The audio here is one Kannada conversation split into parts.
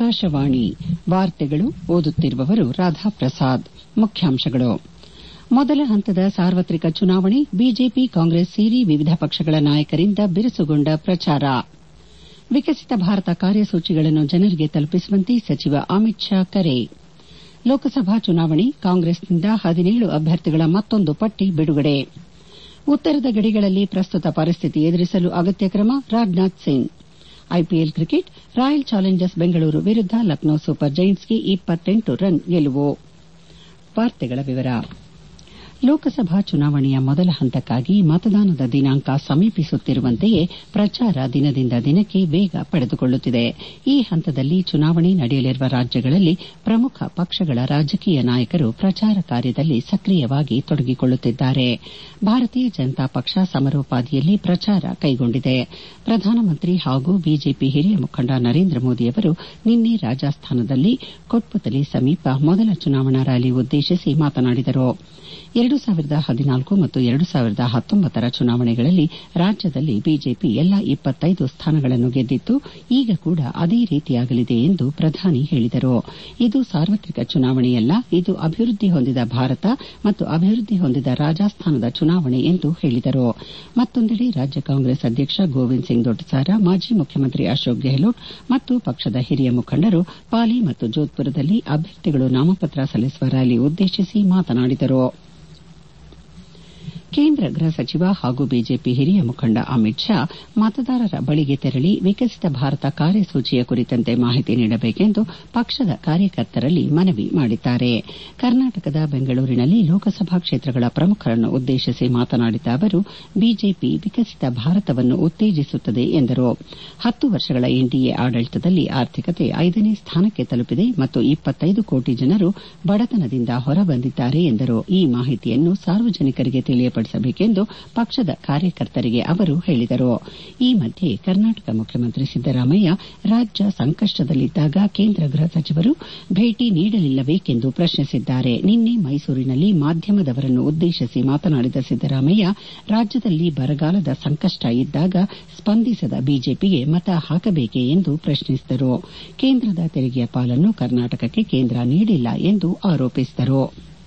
ಆಕಾಶವಾಣಿ ವಾರ್ತೆಗಳು ಓದುತ್ತಿರುವವರು ರಾಧಾಪ್ರಸಾದ್ ಮುಖ್ಯಾಂಶಗಳು ಮೊದಲ ಹಂತದ ಸಾರ್ವತ್ರಿಕ ಚುನಾವಣೆ ಬಿಜೆಪಿ ಕಾಂಗ್ರೆಸ್ ಸೇರಿ ವಿವಿಧ ಪಕ್ಷಗಳ ನಾಯಕರಿಂದ ಬಿರುಸುಗೊಂಡ ಪ್ರಚಾರ ವಿಕಸಿತ ಭಾರತ ಕಾರ್ಯಸೂಚಿಗಳನ್ನು ಜನರಿಗೆ ತಲುಪಿಸುವಂತೆ ಸಚಿವ ಅಮಿತ್ ಷಾ ಕರೆ ಲೋಕಸಭಾ ಚುನಾವಣೆ ಕಾಂಗ್ರೆಸ್ನಿಂದ ಹದಿನೇಳು ಅಭ್ಯರ್ಥಿಗಳ ಮತ್ತೊಂದು ಪಟ್ಟಿ ಬಿಡುಗಡೆ ಉತ್ತರದ ಗಡಿಗಳಲ್ಲಿ ಪ್ರಸ್ತುತ ಪರಿಸ್ಥಿತಿ ಎದುರಿಸಲು ಅಗತ್ಯ ಕ್ರಮ Rajnath Singh IPL cricket royal challengers Bengaluru ವಿರುದ್ದ ಲಕ್ನೋ ಸೂಪರ್ ಜೈಂಟ್ಸ್ಗೆ ರನ್ ಗೆಲುವು ಲೋಕಸಭಾ ಚುನಾವಣೆಯ ಮೊದಲ ಹಂತಕ್ಕಾಗಿ ಮತದಾನದ ದಿನಾಂಕ ಸಮೀಪಿಸುತ್ತಿರುವಂತೆಯೇ ಪ್ರಚಾರ ದಿನದಿಂದ ದಿನಕ್ಕೆ ವೇಗ ಪಡೆದುಕೊಳ್ಳುತ್ತಿದೆ ಈ ಹಂತದಲ್ಲಿ ಚುನಾವಣೆ ನಡೆಯಲಿರುವ ರಾಜ್ಯಗಳಲ್ಲಿ ಪ್ರಮುಖ ಪಕ್ಷಗಳ ರಾಜಕೀಯ ನಾಯಕರು ಪ್ರಚಾರ ಕಾರ್ಯದಲ್ಲಿ ಸಕ್ರಿಯವಾಗಿ ತೊಡಗಿಕೊಳ್ಳುತ್ತಿದ್ದಾರೆ ಭಾರತೀಯ ಜನತಾ ಪಕ್ಷ ಸಮರೋಪಾದಿಯಲ್ಲಿ ಪ್ರಚಾರ ಕೈಗೊಂಡಿದೆ ಪ್ರಧಾನಮಂತ್ರಿ ಹಾಗೂ ಬಿಜೆಪಿ ಹಿರಿಯ ಮುಖಂಡ ನರೇಂದ್ರ ಮೋದಿ ಅವರು ನಿನ್ನೆ ರಾಜಸ್ತಾನದಲ್ಲಿ ಕೊಟ್ಪುತಲಿ ಸಮೀಪ ಮೊದಲ ಚುನಾವಣಾ ರ್ಯಾಲಿ ಉದ್ದೇಶಿಸಿ ಮಾತನಾಡಿದರು ಎರಡು ಸಾವಿರದ ಹದಿನಾಲ್ಕು ಮತ್ತು ಎರಡು ಸಾವಿರದ ಹತ್ತೊಂಬತ್ತರ ಚುನಾವಣೆಗಳಲ್ಲಿ ರಾಜ್ಯದಲ್ಲಿ ಬಿಜೆಪಿ ಎಲ್ಲಾ ಇಪ್ಪತ್ತೈದು ಸ್ಥಾನಗಳನ್ನು ಗೆದ್ದಿತ್ತು ಈಗ ಕೂಡ ಅದೇ ರೀತಿಯಾಗಲಿದೆ ಎಂದು ಪ್ರಧಾನಿ ಹೇಳಿದರು ಇದು ಸಾರ್ವತ್ರಿಕ ಚುನಾವಣೆಯಲ್ಲ ಇದು ಅಭಿವೃದ್ದಿ ಹೊಂದಿದ ಭಾರತ ಮತ್ತು ಅಭಿವೃದ್ದಿ ಹೊಂದಿದ ರಾಜಸ್ತಾನದ ಚುನಾವಣೆ ಎಂದು ಹೇಳಿದರು ಮತ್ತೊಂದೆಡೆ ರಾಜ್ಯ ಕಾಂಗ್ರೆಸ್ ಅಧ್ಯಕ್ಷ ಗೋವಿಂದ್ ಸಿಂಗ್ ದೊಡ್ಡಸಾರ ಮಾಜಿ ಮುಖ್ಯಮಂತ್ರಿ ಅಶೋಕ್ ಗೆಹ್ಲೋಟ್ ಮತ್ತು ಪಕ್ಷದ ಹಿರಿಯ ಮುಖಂಡರು ಪಾಲಿ ಮತ್ತು ಜೋಧ್ಪುರದಲ್ಲಿ ಅಭ್ಯರ್ಥಿಗಳು ನಾಮಪತ್ರ ಸಲ್ಲಿಸುವ ರ್ಯಾಲಿ ಉದ್ದೇಶಿಸಿ ಮಾತನಾಡಿದರು ಕೇಂದ್ರ ಗೃಹ ಸಚಿವ ಹಾಗೂ ಬಿಜೆಪಿ ಹಿರಿಯ ಮುಖಂಡ ಅಮಿತ್ ಷಾ ಮತದಾರರ ಬಳಿಗೆ ತೆರಳಿ ವಿಕಸಿತ ಭಾರತ ಕಾರ್ಯಸೂಚಿಯ ಕುರಿತಂತೆ ಮಾಹಿತಿ ನೀಡಬೇಕೆಂದು ಪಕ್ಷದ ಕಾರ್ಯಕರ್ತರಲ್ಲಿ ಮನವಿ ಮಾಡಿದ್ದಾರೆ ಕರ್ನಾಟಕದ ಬೆಂಗಳೂರಿನಲ್ಲಿ ಲೋಕಸಭಾ ಕ್ಷೇತ್ರಗಳ ಪ್ರಮುಖರನ್ನು ಉದ್ದೇಶಿಸಿ ಮಾತನಾಡಿದ ಅವರು ಬಿಜೆಪಿ ವಿಕಸಿತ ಭಾರತವನ್ನು ಉತ್ತೇಜಿಸುತ್ತದೆ ಎಂದರು ಹತ್ತು ವರ್ಷಗಳ ಎನ್ಡಿಎ ಆಡಳಿತದಲ್ಲಿ ಆರ್ಥಿಕತೆ ಐದನೇ ಸ್ಥಾನಕ್ಕೆ ತಲುಪಿದೆ ಮತ್ತು ಇಪ್ಪತ್ತೈದು ಕೋಟಿ ಜನರು ಬಡತನದಿಂದ ಹೊರಬಂದಿದ್ದಾರೆ ಎಂದರು ಈ ಮಾಹಿತಿಯನ್ನು ಸಾರ್ವಜನಿಕರಿಗೆ ತಿಳಿಯಪಡಿಸಬೇಕೆಂದು ಪಕ್ಷದ ಕಾರ್ಯಕರ್ತರಿಗೆ ಅವರು ಹೇಳಿದರು ಈ ಮಧ್ಯೆ ಕರ್ನಾಟಕ ಮುಖ್ಯಮಂತ್ರಿ ಸಿದ್ದರಾಮಯ್ಯ ರಾಜ್ಯ ಸಂಕಷ್ಟದಲ್ಲಿದ್ದಾಗ ಕೇಂದ್ರ ಗೃಹ ಸಚಿವರು ಭೇಟಿ ನೀಡಲಿಲ್ಲಬೇಕೆಂದು ಪ್ರಶ್ನಿಸಿದ್ದಾರೆ ನಿನ್ನೆ ಮೈಸೂರಿನಲ್ಲಿ ಮಾಧ್ಯಮದವರನ್ನು ಉದ್ದೇಶಿಸಿ ಮಾತನಾಡಿದ ಸಿದ್ದರಾಮಯ್ಯ ರಾಜ್ಯದಲ್ಲಿ ಬರಗಾಲದ ಸಂಕಷ್ಟ ಇದ್ದಾಗ ಸ್ಪಂದಿಸದ ಬಿಜೆಪಿಗೆ ಮತ ಹಾಕಬೇಕೆ ಎಂದು ಪ್ರಶ್ನಿಸಿದರು ಕೇಂದ್ರದ ತೆರಿಗೆಯ ಪಾಲನ್ನು ಕರ್ನಾಟಕಕ್ಕೆ ಕೇಂದ್ರ ನೀಡಿಲ್ಲ ಎಂದು ಆರೋಪಿಸಿದರು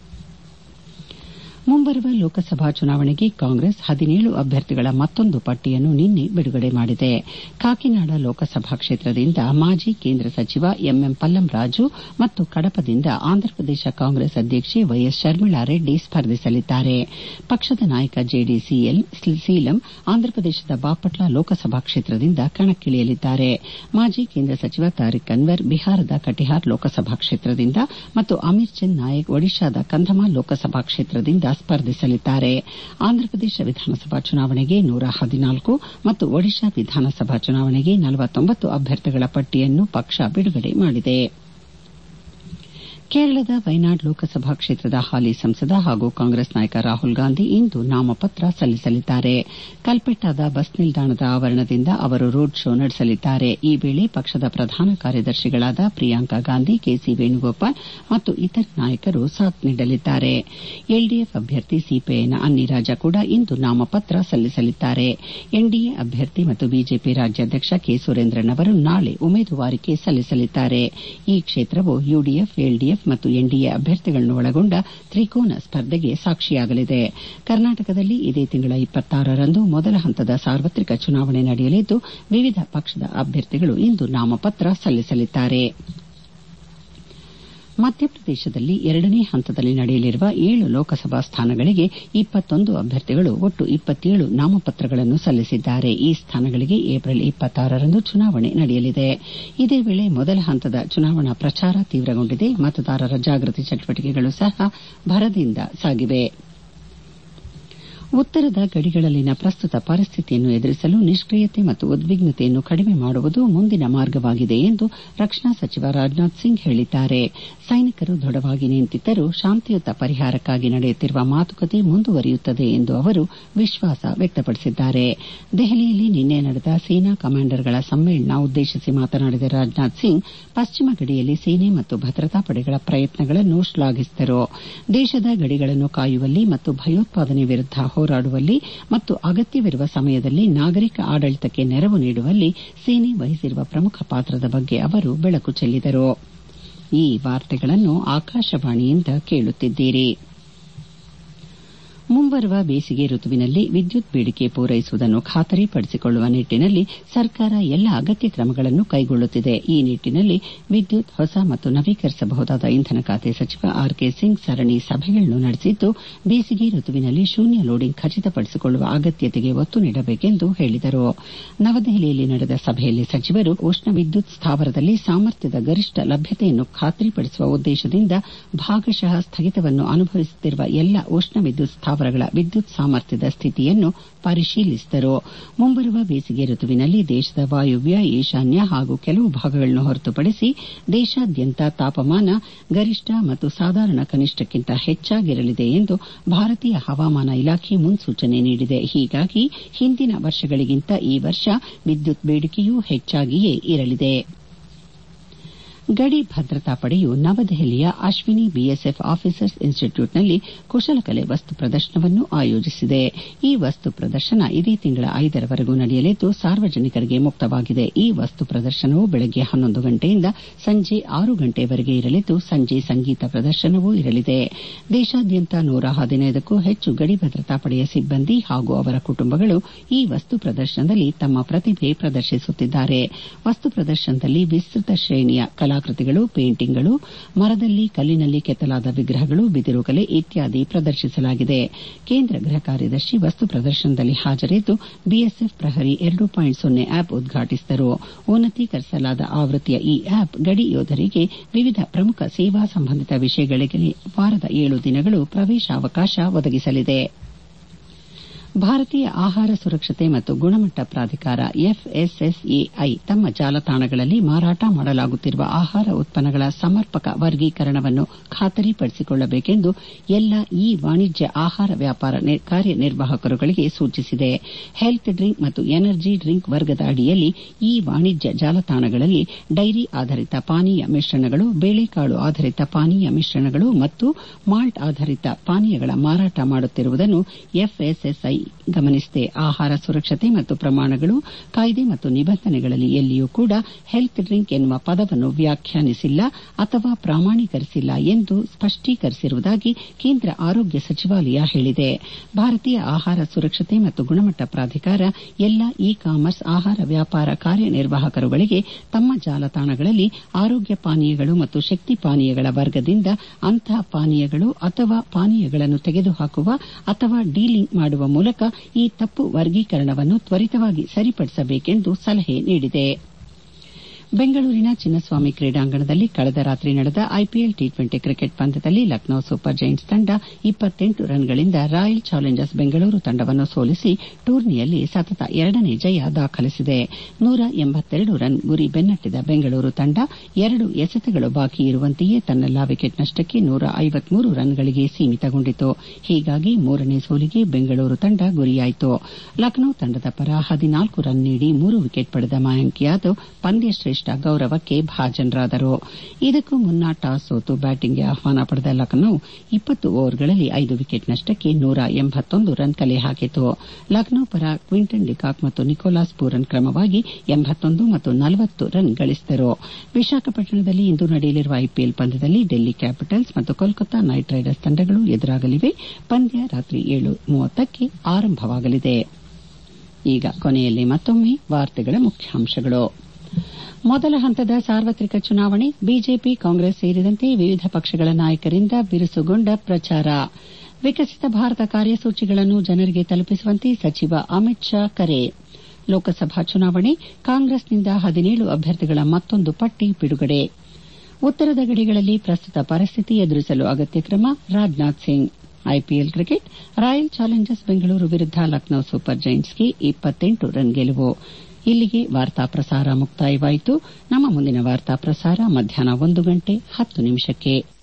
ಮುಂಬರುವ ಲೋಕಸಭಾ ಚುನಾವಣೆಗೆ ಕಾಂಗ್ರೆಸ್ ಹದಿನೇಳು ಅಭ್ಯರ್ಥಿಗಳ ಮತ್ತೊಂದು ಪಟ್ಟಿಯನ್ನು ನಿನ್ನೆ ಬಿಡುಗಡೆ ಮಾಡಿದೆ ಕಾಕಿನಾಡ ಲೋಕಸಭಾ ಕ್ಷೇತ್ರದಿಂದ ಮಾಜಿ ಕೇಂದ್ರ ಸಚಿವ ಎಂಎಂ ಪಲ್ಲಂ ರಾಜು ಮತ್ತು ಕಡಪದಿಂದ ಆಂಧ್ರಪ್ರದೇಶ ಕಾಂಗ್ರೆಸ್ ಅಧ್ಯಕ್ಷೆ ವೈಎಸ್ ಶರ್ಮಿಳಾ ರೆಡ್ಡಿ ಸ್ಪರ್ಧಿಸಲಿದ್ದಾರೆ ಪಕ್ಷದ ನಾಯಕ ಜೆಡಿ ಸೀಲಂ ಆಂಧ್ರಪ್ರದೇಶದ ಬಾಪಟ್ಲ ಲೋಕಸಭಾ ಕ್ಷೇತ್ರದಿಂದ ಕಣಕ್ಕಿಳಿಯಲಿದ್ದಾರೆ ಮಾಜಿ ಕೇಂದ್ರ ಸಚಿವ ತಾರಿಕ್ ಅನ್ವರ್ ಬಿಹಾರದ ಕಟಿಹಾರ್ ಲೋಕಸಭಾ ಕ್ಷೇತ್ರದಿಂದ ಮತ್ತು ಅಮೀರ್ ಚಂದ್ ನಾಯಕ್ ಒಡಿಶಾದ ಕಂಧಮಾಲ್ ಲೋಕಸಭಾ ಕ್ಷೇತ್ರದಿಂದ ಸ್ಪರ್ಧಿಸಲಿದ್ದಾರೆ ಆಂಧ್ರಪ್ರದೇಶ ವಿಧಾನಸಭಾ ಚುನಾವಣೆಗೆ ನೂರ ಹದಿನಾಲ್ಕು ಮತ್ತು ಒಡಿಶಾ ವಿಧಾನಸಭಾ ಚುನಾವಣೆಗೆ ನಲವತ್ತೊಂಬತ್ತು ಅಭ್ಯರ್ಥಿಗಳ ಪಟ್ಟಿಯನ್ನು ಪಕ್ಷ ಬಿಡುಗಡೆ ಮಾಡಿದೆ ಕೇರಳದ ವೈನಾಡ್ ಲೋಕಸಭಾ ಕ್ಷೇತ್ರದ ಹಾಲಿ ಸಂಸದ ಹಾಗೂ ಕಾಂಗ್ರೆಸ್ ನಾಯಕ ರಾಹುಲ್ ಗಾಂಧಿ ಇಂದು ನಾಮಪತ್ರ ಸಲ್ಲಿಸಲಿದ್ದಾರೆ ಕಲ್ಪೆಟ್ಟಾದ ಬಸ್ ನಿಲ್ದಾಣದ ಆವರಣದಿಂದ ಅವರು ರೋಡ್ ಶೋ ನಡೆಸಲಿದ್ದಾರೆ ಈ ವೇಳೆ ಪಕ್ಷದ ಪ್ರಧಾನ ಕಾರ್ಯದರ್ಶಿಗಳಾದ ಪ್ರಿಯಾಂಕಾ ಗಾಂಧಿ ಕೆಸಿ ವೇಣುಗೋಪಾಲ್ ಮತ್ತು ಇತರ ನಾಯಕರು ಸಾಥ್ ನೀಡಲಿದ್ದಾರೆ ಎಲ್ಡಿಎಫ್ ಅಭ್ಯರ್ಥಿ ಸಿಪಿಐನ ಅನ್ನಿರಾಜ ಕೂಡ ಇಂದು ನಾಮಪತ್ರ ಸಲ್ಲಿಸಲಿದ್ದಾರೆ ಎನ್ಡಿಎ ಅಭ್ಯರ್ಥಿ ಮತ್ತು ಬಿಜೆಪಿ ರಾಜ್ಯಾಧ್ಯಕ್ಷ ಕೆ ಸುರೇಂದ್ರನ್ ಅವರು ನಾಳೆ ಉಮೇದುವಾರಿಕೆ ಸಲ್ಲಿಸಲಿದ್ದಾರೆ ಈ ಕ್ಷೇತ್ರವು ಯುಡಿಎಫ್ ಎಲ್ಡಿಎಫ್ ಮತ್ತು ಎನ್ಡಿಎ ಅಭ್ಯರ್ಥಿಗಳನ್ನು ಒಳಗೊಂಡ ತ್ರಿಕೋನ ಸ್ಪರ್ಧೆಗೆ ಸಾಕ್ಷಿಯಾಗಲಿದೆ ಕರ್ನಾಟಕದಲ್ಲಿ ಇದೇ ತಿಂಗಳ ಇಪ್ಪತ್ತಾರರಂದು ಮೊದಲ ಹಂತದ ಸಾರ್ವತ್ರಿಕ ಚುನಾವಣೆ ನಡೆಯಲಿದ್ದು ವಿವಿಧ ಪಕ್ಷದ ಅಭ್ಯರ್ಥಿಗಳು ಇಂದು ನಾಮಪತ್ರ ಸಲ್ಲಿಸಲಿದ್ದಾರೆ ಮಧ್ಯಪ್ರದೇಶದಲ್ಲಿ ಎರಡನೇ ಹಂತದಲ್ಲಿ ನಡೆಯಲಿರುವ ಏಳು ಲೋಕಸಭಾ ಸ್ಥಾನಗಳಿಗೆ ಇಪ್ಪತ್ತೊಂದು ಅಭ್ಯರ್ಥಿಗಳು ಒಟ್ಟು ಇಪ್ಪತ್ತೇಳು ನಾಮಪತ್ರಗಳನ್ನು ಸಲ್ಲಿಸಿದ್ದಾರೆ ಈ ಸ್ಥಾನಗಳಿಗೆ ಏಪ್ರಿಲ್ ಇಪ್ಪತ್ತಾರರಂದು ಚುನಾವಣೆ ನಡೆಯಲಿದೆ ಇದೇ ವೇಳೆ ಮೊದಲ ಹಂತದ ಚುನಾವಣಾ ಪ್ರಚಾರ ತೀವ್ರಗೊಂಡಿದೆ ಮತದಾರರ ಜಾಗೃತಿ ಚಟುವಟಿಕೆಗಳು ಸಹ ಭರದಿಂದ ಸಾಗಿವೆ ಉತ್ತರದ ಗಡಿಗಳಲ್ಲಿನ ಪ್ರಸ್ತುತ ಪರಿಸ್ಥಿತಿಯನ್ನು ಎದುರಿಸಲು ನಿಷ್ಕಿಯತೆ ಮತ್ತು ಉದ್ವಿಗ್ನತೆಯನ್ನು ಕಡಿಮೆ ಮಾಡುವುದು ಮುಂದಿನ ಮಾರ್ಗವಾಗಿದೆ ಎಂದು ರಕ್ಷಣಾ ಸಚಿವ ರಾಜನಾಥ್ ಸಿಂಗ್ ಹೇಳಿದ್ದಾರೆ ಸೈನಿಕರು ದೃಢವಾಗಿ ನಿಂತಿದ್ದರೂ ಶಾಂತಿಯುತ ಪರಿಹಾರಕ್ಕಾಗಿ ನಡೆಯುತ್ತಿರುವ ಮಾತುಕತೆ ಮುಂದುವರಿಯುತ್ತದೆ ಎಂದು ಅವರು ವಿಶ್ವಾಸ ವ್ಯಕ್ತಪಡಿಸಿದ್ದಾರೆ ದೆಹಲಿಯಲ್ಲಿ ನಿನ್ನೆ ನಡೆದ ಸೇನಾ ಕಮಾಂಡರ್ಗಳ ಸಮ್ಮೇಳನ ಉದ್ದೇಶಿಸಿ ಮಾತನಾಡಿದ ರಾಜನಾಥ್ ಸಿಂಗ್ ಪಶ್ಚಿಮ ಗಡಿಯಲ್ಲಿ ಸೇನೆ ಮತ್ತು ಭದ್ರತಾ ಪಡೆಗಳ ಪ್ರಯತ್ನಗಳನ್ನು ಶ್ಲಾಘಿಸಿದರು ದೇಶದ ಗಡಿಗಳನ್ನು ಕಾಯುವಲ್ಲಿ ಮತ್ತು ಭಯೋತ್ಪಾದನೆ ವಿರುದ್ದ ಹೋರಾಡುವಲ್ಲಿ ಮತ್ತು ಅಗತ್ಯವಿರುವ ಸಮಯದಲ್ಲಿ ನಾಗರಿಕ ಆಡಳಿತಕ್ಕೆ ನೆರವು ನೀಡುವಲ್ಲಿ ಸೇನೆ ವಹಿಸಿರುವ ಪ್ರಮುಖ ಪಾತ್ರದ ಬಗ್ಗೆ ಅವರು ಬೆಳಕು ಚೆಲ್ಲಿದರು ಈ ವಾರ್ತೆಗಳನ್ನು ಆಕಾಶವಾಣಿಯಿಂದ ಕೇಳುತ್ತಿದ್ದೀರಿ ಮುಂಬರುವ ಬೇಸಿಗೆ ಋತುವಿನಲ್ಲಿ ವಿದ್ಯುತ್ ಬೇಡಿಕೆ ಪೂರೈಸುವುದನ್ನು ಖಾತರಿಪಡಿಸಿಕೊಳ್ಳುವ ನಿಟ್ಟಿನಲ್ಲಿ ಸರ್ಕಾರ ಎಲ್ಲ ಅಗತ್ಯ ಕ್ರಮಗಳನ್ನು ಕೈಗೊಳ್ಳುತ್ತಿದೆ ಈ ನಿಟ್ಟಿನಲ್ಲಿ ವಿದ್ಯುತ್ ಹೊಸ ಮತ್ತು ನವೀಕರಿಸಬಹುದಾದ ಇಂಧನ ಖಾತೆ ಸಚಿವ ಆರ್ ಕೆ ಸಿಂಗ್ ಸರಣಿ ಸಭೆಗಳನ್ನು ನಡೆಸಿದ್ದು ಬೇಸಿಗೆ ಋತುವಿನಲ್ಲಿ ಶೂನ್ಯ ಲೋಡಿಂಗ್ ಖಚಿತಪಡಿಸಿಕೊಳ್ಳುವ ಅಗತ್ಯತೆಗೆ ಒತ್ತು ನೀಡಬೇಕೆಂದು ಹೇಳಿದರು ನವದೆಹಲಿಯಲ್ಲಿ ನಡೆದ ಸಭೆಯಲ್ಲಿ ಸಚಿವರು ಉಷ್ಣ ವಿದ್ಯುತ್ ಸ್ಥಾವರದಲ್ಲಿ ಸಾಮರ್ಥ್ಯದ ಗರಿಷ್ಠ ಲಭ್ಯತೆಯನ್ನು ಖಾತ್ರಿಪಡಿಸುವ ಉದ್ದೇಶದಿಂದ ಭಾಗಶಃ ಸ್ಥಗಿತವನ್ನು ಅನುಭವಿಸುತ್ತಿರುವ ಎಲ್ಲ ಉಷ್ಣ ವಿದ್ಯುತ್ ಸ್ಥಾವರಗಳ ವಿದ್ಯುತ್ ಸಾಮರ್ಥ್ಯದ ಸ್ಥಿತಿಯನ್ನು ಪರಿಶೀಲಿಸಿದರು ಮುಂಬರುವ ಬೇಸಿಗೆ ಋತುವಿನಲ್ಲಿ ದೇಶದ ವಾಯುವ್ಯ ಈಶಾನ್ಯ ಹಾಗೂ ಕೆಲವು ಭಾಗಗಳನ್ನು ಹೊರತುಪಡಿಸಿ ದೇಶಾದ್ಯಂತ ತಾಪಮಾನ ಗರಿಷ್ಠ ಮತ್ತು ಸಾಧಾರಣ ಕನಿಷ್ಠಕ್ಕಿಂತ ಹೆಚ್ಚಾಗಿರಲಿದೆ ಎಂದು ಭಾರತೀಯ ಹವಾಮಾನ ಇಲಾಖೆ ಮುನ್ಸೂಚನೆ ನೀಡಿದೆ ಹೀಗಾಗಿ ಹಿಂದಿನ ವರ್ಷಗಳಿಗಿಂತ ಈ ವರ್ಷ ವಿದ್ಯುತ್ ಬೇಡಿಕೆಯೂ ಹೆಚ್ಚಾಗಿಯೇ ಇರಲಿದೆ ಗಡಿ ಭದ್ರತಾ ಪಡೆಯು ನವದೆಹಲಿಯ ಅಶ್ವಿನಿ ಬಿಎಸ್ಎಫ್ ಆಫೀಸರ್ಸ್ ಇನ್ಸ್ಟಿಟ್ಯೂಟ್ನಲ್ಲಿ ಕುಶಲಕಲೆ ವಸ್ತು ಪ್ರದರ್ಶನವನ್ನು ಆಯೋಜಿಸಿದೆ ಈ ವಸ್ತು ಪ್ರದರ್ಶನ ಇದೇ ತಿಂಗಳ ಐದರವರೆಗೂ ನಡೆಯಲಿದ್ದು ಸಾರ್ವಜನಿಕರಿಗೆ ಮುಕ್ತವಾಗಿದೆ ಈ ವಸ್ತು ಪ್ರದರ್ಶನವು ಬೆಳಗ್ಗೆ ಹನ್ನೊಂದು ಗಂಟೆಯಿಂದ ಸಂಜೆ ಆರು ಗಂಟೆವರೆಗೆ ಇರಲಿದ್ದು ಸಂಜೆ ಸಂಗೀತ ಪ್ರದರ್ಶನವೂ ಇರಲಿದೆ ದೇಶಾದ್ಯಂತ ನೂರ ಹದಿನೈದಕ್ಕೂ ಹೆಚ್ಚು ಗಡಿ ಭದ್ರತಾ ಪಡೆಯ ಸಿಬ್ಬಂದಿ ಹಾಗೂ ಅವರ ಕುಟುಂಬಗಳು ಈ ವಸ್ತು ಪ್ರದರ್ಶನದಲ್ಲಿ ತಮ್ಮ ಪ್ರತಿಭೆ ಪ್ರದರ್ಶಿಸುತ್ತಿದ್ದಾರೆ ವಸ್ತು ಪ್ರದರ್ಶನದಲ್ಲಿ ವಿಸ್ತೃತ ಶ್ರೇಣಿಯ ಕಲಾಕೃತಿಗಳು ಪೇಂಟಿಂಗ್ಗಳು ಮರದಲ್ಲಿ ಕಲ್ಲಿನಲ್ಲಿ ಕೆತ್ತಲಾದ ವಿಗ್ರಹಗಳು ಬಿದಿರು ಕಲೆ ಇತ್ಯಾದಿ ಪ್ರದರ್ಶಿಸಲಾಗಿದೆ ಕೇಂದ್ರ ಗೃಹ ಕಾರ್ಯದರ್ಶಿ ವಸ್ತು ಪ್ರದರ್ಶನದಲ್ಲಿ ಹಾಜರಿದ್ದು ಬಿಎಸ್ಎಫ್ ಪ್ರಹರಿ ಎರಡು ಪಾಯಿಂಟ್ ಸೊನ್ನೆ ಆಪ್ ಉದ್ಘಾಟಿಸಿದರು ಉನ್ನತೀಕರಿಸಲಾದ ಆವೃತ್ತಿಯ ಈ ಆಪ್ ಗಡಿ ಯೋಧರಿಗೆ ವಿವಿಧ ಪ್ರಮುಖ ಸೇವಾ ಸಂಬಂಧಿತ ವಿಷಯಗಳಿಗೆ ವಾರದ ಏಳು ದಿನಗಳು ಪ್ರವೇಶಾವಕಾಶ ಒದಗಿಸಲಿದೆ ಭಾರತೀಯ ಆಹಾರ ಸುರಕ್ಷತೆ ಮತ್ತು ಗುಣಮಟ್ಟ ಪ್ರಾಧಿಕಾರ ಎಫ್ಎಸ್ಎಸ್ಎಐ ತಮ್ಮ ಜಾಲತಾಣಗಳಲ್ಲಿ ಮಾರಾಟ ಮಾಡಲಾಗುತ್ತಿರುವ ಆಹಾರ ಉತ್ಪನ್ನಗಳ ಸಮರ್ಪಕ ವರ್ಗೀಕರಣವನ್ನು ಖಾತರಿಪಡಿಸಿಕೊಳ್ಳಬೇಕೆಂದು ಎಲ್ಲ ಇ ವಾಣಿಜ್ಯ ಆಹಾರ ವ್ಯಾಪಾರ ಕಾರ್ಯನಿರ್ವಾಹಕರುಗಳಿಗೆ ಸೂಚಿಸಿದೆ ಹೆಲ್ತ್ ಡ್ರಿಂಕ್ ಮತ್ತು ಎನರ್ಜಿ ಡ್ರಿಂಕ್ ವರ್ಗದ ಅಡಿಯಲ್ಲಿ ಈ ವಾಣಿಜ್ಯ ಜಾಲತಾಣಗಳಲ್ಲಿ ಡೈರಿ ಆಧಾರಿತ ಪಾನೀಯ ಮಿಶ್ರಣಗಳು ಬೇಳೆಕಾಳು ಆಧಾರಿತ ಪಾನೀಯ ಮಿಶ್ರಣಗಳು ಮತ್ತು ಮಾಲ್ಟ್ ಆಧಾರಿತ ಪಾನೀಯಗಳ ಮಾರಾಟ ಮಾಡುತ್ತಿರುವುದನ್ನು ಎಫ್ಎಸ್ಎಸ್ಐ ಗಮನಿಸಿದೆ ಆಹಾರ ಸುರಕ್ಷತೆ ಮತ್ತು ಪ್ರಮಾಣಗಳು ಕಾಯ್ದೆ ಮತ್ತು ನಿಬಂಧನೆಗಳಲ್ಲಿ ಎಲ್ಲಿಯೂ ಕೂಡ ಹೆಲ್ತ್ ಡ್ರಿಂಕ್ ಎನ್ನುವ ಪದವನ್ನು ವ್ಯಾಖ್ಯಾನಿಸಿಲ್ಲ ಅಥವಾ ಪ್ರಾಮಾಣೀಕರಿಸಿಲ್ಲ ಎಂದು ಸ್ಪಷ್ಟೀಕರಿಸಿರುವುದಾಗಿ ಕೇಂದ್ರ ಆರೋಗ್ಯ ಸಚಿವಾಲಯ ಹೇಳಿದೆ ಭಾರತೀಯ ಆಹಾರ ಸುರಕ್ಷತೆ ಮತ್ತು ಗುಣಮಟ್ಟ ಪ್ರಾಧಿಕಾರ ಎಲ್ಲ ಇ ಕಾಮರ್ಸ್ ಆಹಾರ ವ್ಯಾಪಾರ ಕಾರ್ಯನಿರ್ವಾಹಕರುಗಳಿಗೆ ತಮ್ಮ ಜಾಲತಾಣಗಳಲ್ಲಿ ಆರೋಗ್ಯ ಪಾನೀಯಗಳು ಮತ್ತು ಶಕ್ತಿ ಪಾನೀಯಗಳ ವರ್ಗದಿಂದ ಅಂತಹ ಪಾನೀಯಗಳು ಅಥವಾ ಪಾನೀಯಗಳನ್ನು ತೆಗೆದುಹಾಕುವ ಅಥವಾ ಡೀಲಿಂಕ್ ಮಾಡುವ ಮೂಲಕ ಈ ತಪ್ಪು ವರ್ಗೀಕರಣವನ್ನು ತ್ವರಿತವಾಗಿ ಸರಿಪಡಿಸಬೇಕೆಂದು ಸಲಹೆ ನೀಡಿದೆ ಬೆಂಗಳೂರಿನ ಚಿನ್ನಸ್ವಾಮಿ ಕ್ರೀಡಾಂಗಣದಲ್ಲಿ ಕಳೆದ ರಾತ್ರಿ ನಡೆದ ಐಪಿಎಲ್ ಟಿ ಟ್ವೆಂಟಿ ಕ್ರಿಕೆಟ್ ಪಂದ್ಯದಲ್ಲಿ ಲಕ್ನೋ ಸೂಪರ್ ಜೈಂಟ್ಸ್ ತಂಡ ಇಪ್ಪತ್ತೆಂಟು ರನ್ಗಳಿಂದ ರಾಯಲ್ ಚಾಲೆಂಜರ್ಸ್ ಬೆಂಗಳೂರು ತಂಡವನ್ನು ಸೋಲಿಸಿ ಟೂರ್ನಿಯಲ್ಲಿ ಸತತ ಎರಡನೇ ಜಯ ದಾಖಲಿಸಿದೆ ನೂರ ಎಂಬತ್ತೆರಡು ರನ್ ಗುರಿ ಬೆನ್ನಟ್ಟಿದ ಬೆಂಗಳೂರು ತಂಡ ಎರಡು ಎಸೆತಗಳು ಬಾಕಿ ಇರುವಂತೆಯೇ ತನ್ನೆಲ್ಲಾ ವಿಕೆಟ್ ನಷ್ಟಕ್ಕೆ ನೂರ ಐವತ್ಮೂರು ರನ್ಗಳಿಗೆ ಸೀಮಿತಗೊಂಡಿತು ಹೀಗಾಗಿ ಮೂರನೇ ಸೋಲಿಗೆ ಬೆಂಗಳೂರು ತಂಡ ಗುರಿಯಾಯಿತು ಲಕ್ನೋ ತಂಡದ ಪರ ಹದಿನಾಲ್ಕು ರನ್ ನೀಡಿ ಮೂರು ವಿಕೆಟ್ ಪಡೆದ ಮಯಾಂಕ್ ಯಾದವ್ ಪಂದ್ಯಶ್ರೇಷ್ಠ ಗೌರವಕ್ಕೆ ಭಾಜನರಾದರು ಇದಕ್ಕೂ ಮುನ್ನ ಟಾಸ್ ಸೋತು ಬ್ಯಾಟಿಂಗ್ಗೆ ಆಹ್ವಾನ ಪಡೆದ ಲಕ್ನೋ ಇಪ್ಪತ್ತು ಓವರ್ಗಳಲ್ಲಿ ಐದು ವಿಕೆಟ್ ನಷ್ಟಕ್ಕೆ ನೂರ ಎಂಬತ್ತೊಂದು ರನ್ ಕಲೆ ಹಾಕಿತು ಲಕ್ನೋ ಪರ ಕ್ವಿಂಟನ್ ಡಿಕಾಕ್ ಮತ್ತು ನಿಕೋಲಾಸ್ ಪೂರನ್ ಕ್ರಮವಾಗಿ ಎಂಬತ್ತೊಂದು ಮತ್ತು ನಲವತ್ತು ರನ್ ಗಳಿಸಿದರು ವಿಶಾಖಪಟ್ಟಣದಲ್ಲಿ ಇಂದು ನಡೆಯಲಿರುವ ಐಪಿಎಲ್ ಪಂದ್ಯದಲ್ಲಿ ಡೆಲ್ಲಿ ಕ್ಯಾಪಿಟಲ್ಸ್ ಮತ್ತು ಕೋಲ್ಕತಾ ನೈಟ್ ರೈಡರ್ಸ್ ತಂಡಗಳು ಎದುರಾಗಲಿವೆ ಪಂದ್ಯ ರಾತ್ರಿ ಏಳು ಮೂವತ್ತಕ್ಕೆ ಆರಂಭವಾಗಲಿದೆ ಈಗ ಕೊನೆಯಲ್ಲಿ ಮತ್ತೊಮ್ಮೆ ವಾರ್ತೆಗಳ ಮುಖ್ಯಾಂಶಗಳು ಮೊದಲ ಹಂತದ ಸಾರ್ವತ್ರಿಕ ಚುನಾವಣೆ ಬಿಜೆಪಿ ಕಾಂಗ್ರೆಸ್ ಸೇರಿದಂತೆ ವಿವಿಧ ಪಕ್ಷಗಳ ನಾಯಕರಿಂದ ಬಿರುಸುಗೊಂಡ ಪ್ರಚಾರ ವಿಕಸಿತ ಭಾರತ ಕಾರ್ಯಸೂಚಿಗಳನ್ನು ಜನರಿಗೆ ತಲುಪಿಸುವಂತೆ ಸಚಿವ ಅಮಿತ್ ಶಾ ಕರೆ ಲೋಕಸಭಾ ಚುನಾವಣೆ ಕಾಂಗ್ರೆಸ್ನಿಂದ ಹದಿನೇಳು ಅಭ್ಯರ್ಥಿಗಳ ಮತ್ತೊಂದು ಪಟ್ಟಿ ಬಿಡುಗಡೆ ಉತ್ತರದ ಗಡಿಗಳಲ್ಲಿ ಪ್ರಸ್ತುತ ಪರಿಸ್ಥಿತಿ ಎದುರಿಸಲು ಅಗತ್ಯ ಕ್ರಮ Rajnath Singh IPL cricket royal challengers Bengaluru ವಿರುದ್ದ ಲಕ್ನೋ ಸೂಪರ್ ಜೈಂಟ್ಸ್ಗೆ ಇಪ್ಪತ್ತೆಂಟು ರನ್ ಗೆಲುವು ಇಲ್ಲಿಗೆ ವಾರ್ತಾ ಪ್ರಸಾರ ಮುಕ್ತಾಯವಾಯಿತು ನಮ್ಮ ಮುಂದಿನ ವಾರ್ತಾ ಪ್ರಸಾರ ಮಧ್ಯಾಹ್ನ ಒಂದು ಗಂಟೆ ಹತ್ತು ನಿಮಿಷಕ್ಕೆ